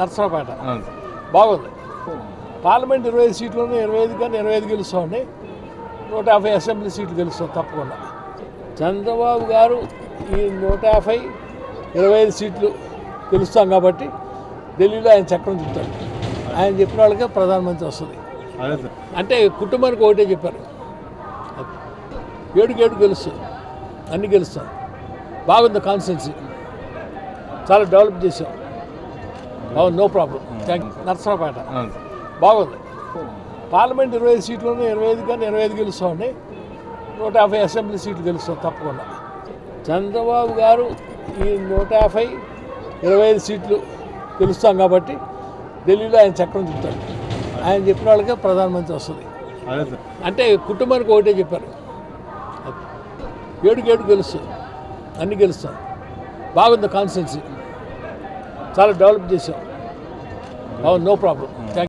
నర్సరావుపేట అవును. బాగుంది పార్లమెంట్ ఇరవై ఐదు సీట్లు ఉన్నాయి ఇరవై ఐదు కానీ ఇరవై ఐదు గెలుస్తామండి నూట యాభై అసెంబ్లీ సీట్లు గెలుస్తాం తప్పకుండా చంద్రబాబు గారు ఈ నూట యాభై ఇరవై ఐదు సీట్లు గెలుస్తాం కాబట్టి ఢిల్లీలో ఆయన చక్రం తిప్పుతాడు ఆయన చెప్పిన వాళ్ళకే ప్రధానమంత్రి వస్తుంది అదే సార్ అంటే కుటుంబానికి ఒకటే చెప్పారు ఏడుకి ఏడు గెలుస్తాం అన్ని గెలుస్తాం బాగుంది కాన్స్టెన్సీ చాలా డెవలప్ చేసాం బాగుంది నో ప్రాబ్లం థ్యాంక్ నర్సరావుపేట అవును. బాగుంది పార్లమెంట్ ఇరవై ఐదు సీట్లు ఉన్నాయి ఇరవై ఐదు కానీ ఇరవై ఐదు గెలుస్తామండి నూట యాభై అసెంబ్లీ సీట్లు గెలుస్తాం తప్పకుండా చంద్రబాబు గారు ఈ నూట యాభై ఇరవై ఐదు సీట్లు గెలుస్తాం కాబట్టి ఢిల్లీలో ఆయన చక్రం తిప్పుతాడు ఆయన చెప్పిన వాళ్ళకే ప్రధానమంత్రి వస్తుంది అదే సార్ అంటే కుటుంబానికి ఒకటే చెప్పారు ఏడుకి ఏడు గెలుస్తాం అన్ని గెలుస్తాం బాగుంది కాన్స్టెన్సీ చాలా డెవలప్ చేసాం బాగుంది నో ప్రాబ్లం థ్యాంక్